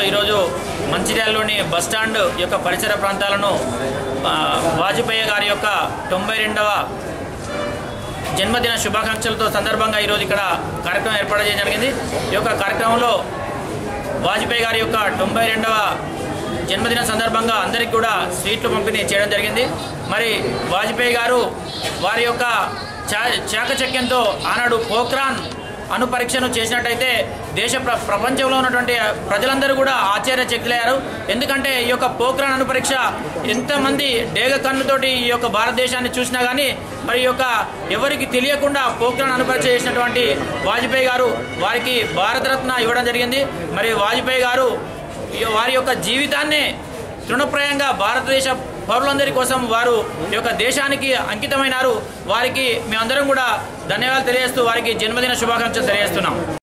ఈరోజు మంచిర్యాలలోని బస్టాండ్ యొక్క పరిసర ప్రాంతాలను ఆ, వాజ్పేయి గారి యొక్క తొంభై రెండవ జన్మదిన శుభాకాంక్షలతో సందర్భంగా ఈరోజు ఇక్కడ కార్యక్రమం ఏర్పాటు చేయడం జరిగింది ఈ యొక్క కార్యక్రమంలో వాజ్పేయి గారి యొక్క తొంభై రెండవ జన్మదిన సందర్భంగా అందరికీ కూడా స్వీట్లు పంపిణీ చేయడం జరిగింది మరి వాజ్పేయి గారు వారి యొక్క చా చాకచక్యంతో ఆనాడు పోఖ్రాన్ అణు పరీక్షను చేసినట్టయితే దేశ ప్ర ప్రపంచంలో ఉన్నటువంటి ప్రజలందరూ కూడా ఆశ్చర్యచకితులయ్యారు ఎందుకంటే ఈ యొక్క పోఖ్రాన్ అణు పరీక్ష ఎంతమంది డేగ కన్నుతోటి ఈ యొక్క భారతదేశాన్ని చూసినా కానీ మరి ఈ యొక్క ఎవరికి తెలియకుండా పోఖ్రాన్ అణు పరీక్ష చేసినటువంటి వాజ్పేయి గారు వారికి భారతరత్న ఇవ్వడం జరిగింది మరి వాజ్పేయి గారు ఈ- వారి యొక్క జీవితాన్నే తృణప్రాయంగా భారతదేశ పౌరులందరి కోసం వారు ఈ యొక్క దేశానికి అంకితమైనారు వారికి మేమందరం కూడా ధన్యవాదాలు తెలియజేస్తూ వారికి జన్మదిన శుభాకాంక్షలు తెలియజేస్తున్నాం